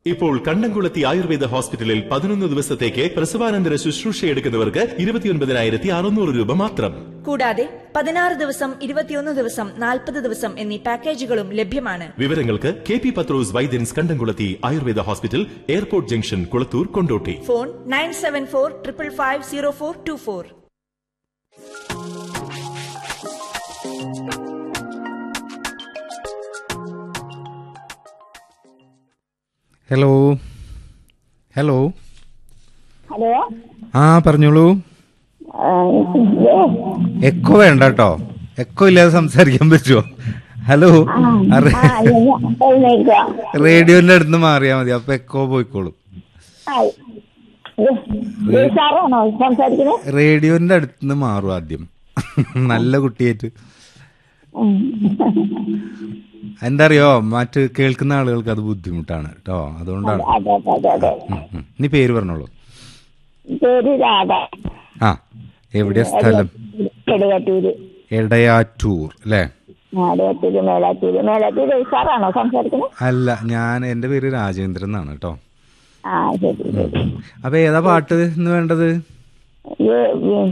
ഇപ്പോൾ കണ്ടംകുളത്തി ആയുർവേദ ഹോസ്പിറ്റലിൽ പതിനൊന്ന് ദിവസത്തേക്ക് പ്രസവാനന്തര ശുശ്രൂഷ എടുക്കുന്നവർക്ക് ഇരുപത്തിയൊൻപതിനായിരത്തി അറുന്നൂറ് രൂപ മാത്രം കൂടാതെ പതിനാറ് ദിവസം ഇരുപത്തിയൊന്ന് ദിവസം നാൽപ്പത് ദിവസം എന്നീ പാക്കേജുകളും ലഭ്യമാണ് വിവരങ്ങൾക്ക് കെ പി പത്രോസ് വൈദ്യൻസ് കണ്ടംകുളത്തി Ayurveda hospital airport junction Kulathur Kondotty phone nine seven four triple five zero four two four hello hello hello ആ പറഞ്ഞോളൂ ആ, ഇത് എക്കോ വേണ്ട കേട്ടോ എക്കോ ഇല്ലാതെ സംസാരിക്കാൻ പറ്റുമോ ഹലോ ആ, റേ- ആ, ഞാൻ എഴുന്നേൽക്കുവാ. റേഡിയോന്റെ അടുത്ത് മാറിയാ മതി അപ്പൊ എക്കോ പോയിക്കോളും ഹായ്. ഇത് ഇത് സാറാണോ സംസാരിക്കുന്നത് റേഡിയോന്റെ അടുത്ത് മാറും ആദ്യം നല്ല കുട്ടിയായിട്ട് എന്താ അറിയോ മറ്റ് കേൾക്കുന്ന ആളുകൾക്ക് അത് ബുദ്ധിമുട്ടാണ് കേട്ടോ അതുകൊണ്ടാണ് അതെ അതെ അതെ അതെ ഉം, ഉം. ഇനി പേര് പറഞ്ഞോളൂ പേര് രാധ ആ എവിടെയാ സ്ഥലം എടയാറ്റൂര് എടയാറ്റൂർ അല്ലേ ആ, എടയാറ്റൂര് മേലാറ്റൂര് മേലാറ്റൂര് സാറാണോ സംസാരിക്കുന്നത് അല്ല ഞാൻ എന്റെ പേര് രാജേന്ദ്രൻ എന്നാണ് കേട്ടോ ആ ശരി ശരി അപ്പൊ ഏതാ പാട്ട് ഇന്ന് വേണ്ടത് ഇത് വി-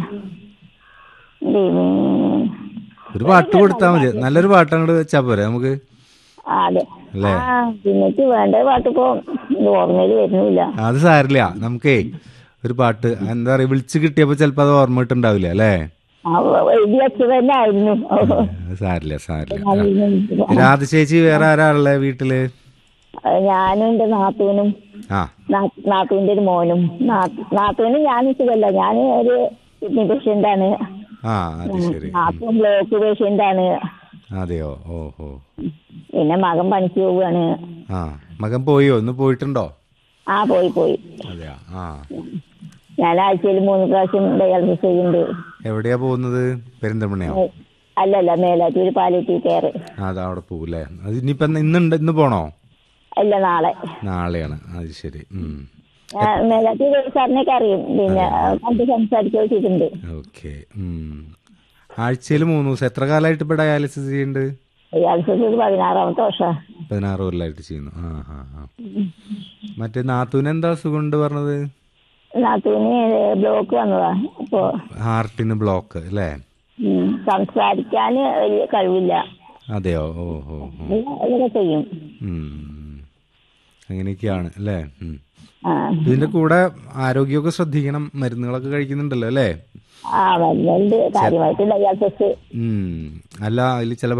ഇത് വി- ഒരു പാട്ട് കൊടുത്താൽ മതി നല്ലൊരു പാട്ട് അങ്ങോട്ട് വെച്ചാ പോരെ നമുക്ക് ആ, അതെ അല്ലേ? ആ പിന്നേക്ക് വേണ്ട പാട്ടിപ്പോ ഓർമ്മയിൽ വരുന്നില്ല അത് സാരില്ല നമുക്കേ ഒരു പാട്ട് എന്താ പറയാ വിളിച്ചു കിട്ടിയപ്പോ ചിലപ്പോ അത് ഓർമ്മ കിട്ടുണ്ടാവില്ല അല്ലേ ആ, എഴുതി വെച്ചത് തന്നെ ആയിരുന്നു അത് സാരില്ല സാരില്ല ആ. രാധ ചേച്ചി വേറെ ആരാ ഉള്ളേ വീട്ടില് ഞാനും എന്റെ നാത്തൂനും ആ നാ- നാത്തൂന്റെ ഒരു മോനും നാ- നാത്തൂനും ഞാനും സുഖല്ല ഞാൻ ഒരു കിഡ്നി പേഷ്യന്റ് ആണ് ആ അത് ശരി നാത്തൂൻ ബ്ലോക്ക് പേഷ്യന്റ് ആണ് അതെയോ ഓഹോ പിന്നെ മകൻ പണിക്ക് പോവുകയാണ് ആ മകൻ പോയോ ഇന്ന് പോയിട്ടുണ്ടോ ആ പോയി പോയി അതെയാ ആ ഞാൻ ആഴ്ചയിൽ മൂന്ന് പ്രാവശ്യം ഡയാലിസിസ് ചെയ്യുന്നുണ്ട് എവിടെയാ പോകുന്നത് പെരിന്തമണ്ണയോ അല്ലല്ല മേലാറ്റൂര് പാലിറ്റീവ് കെയർ അത് അവിടെ പോകൂലേ അത് ഇനിയിപ്പോ ഇന്നുണ്ട് ഇന്ന് പോണോ അല്ല നാളെ നാളെയാണ് അത് ശരി ഉം ഞാൻ മേലാറ്റൂര് സാറിനൊക്കെ അറിയും പിന്നെ കണ്ട് സംസാരിച്ചു വെച്ചിട്ടുണ്ട് ഓക്കെ ആഴ്ചയിൽ മൂന്ന് ദിവസം എത്ര കാലമായിട്ട് ഇപ്പൊ ഡയാലിസിസ് ചെയ്യുന്നുണ്ട് ഡയാലിസിസ് ഒരു പതിനാറാമത്തെ വർഷം പതിനാറ് കൊല്ലമായിട്ട് ചെയ്യുന്നു ആ ആ ആ മറ്റേ നാത്തൂന് എന്താ അസുഖമുണ്ട് പറഞ്ഞത് നാത്തൂന് ബ്ലോക്ക് വന്നതാ അപ്പോ ഹാർട്ടിന് ബ്ലോക്ക് അല്ലേ ഉം, സംസാരിക്കാന് വലിയ കഴിവില്ല അതെയോ ഓ ഓ ഓ ഇതൊക്കെ ചെയ്യും ഉം. അങ്ങനെയൊക്കെയാണ് അല്ലേ ഉം. ആ ഇതിന്റെ കൂടെ ആരോഗ്യമൊക്കെ ശ്രദ്ധിക്കണം മരുന്നുകളൊക്കെ കഴിക്കുന്നുണ്ടല്ലോ അല്ലേ ആ വരുന്നുണ്ട് കാര്യമായിട്ട് ഡയാലിസിസ് ഉം. അല്ല അതിൽ ചില